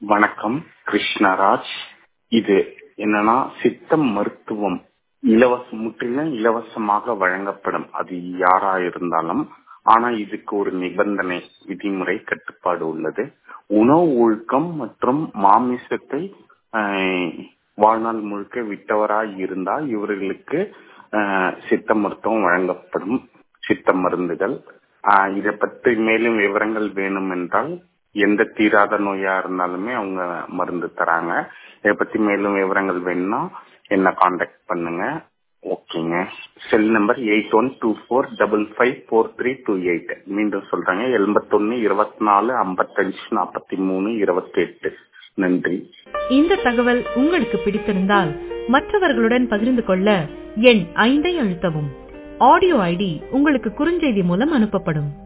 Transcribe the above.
வணக்கம் கிருஷ்ணராஜ் இது என்னன்னா சித்த மருத்துவம் இலவச முற்றிலும் இலவசமாக வழங்கப்படும் அது யாரா இருந்தாலும் ஆனா இதுக்கு ஒரு நிபந்தனை விதிமுறை கட்டுப்பாடு உள்ளது உணவு ஒழுக்கம் மற்றும் மாமிசத்தை ஆஹ், வாழ்நாள் முழுக்க விட்டவராய் இருந்தால் இவர்களுக்கு ஆஹ், சித்த மருத்துவம் வழங்கப்படும் சித்த மருந்துகள் ஆஹ், இதை பற்றி மேலும் விவரங்கள் வேணும் என்றால் எந்த தீராத நோயா இருந்தாலுமே அவங்க மருந்து தராங்க இதை பத்தி மேலும் விவரங்கள் வேணும்னா என்ன காண்டாக்ட் பண்ணுங்க ஓகேங்க cell number eight one two four double five four three two eight மீண்டும் சொல்றாங்க எண்பத்தொன்னு இருபத்தி நாலு ஐம்பத்தஞ்சு நாற்பத்தி மூணு இருபத்தி எட்டு நன்றி இந்த தகவல் உங்களுக்கு பிடித்திருந்தால் மற்றவர்களுடன் பகிர்ந்து கொள்ள எண் ஐந்தை அழுத்தவும் ஆடியோ ஐடி உங்களுக்கு குறுஞ்செய்தி மூலம் அனுப்பப்படும்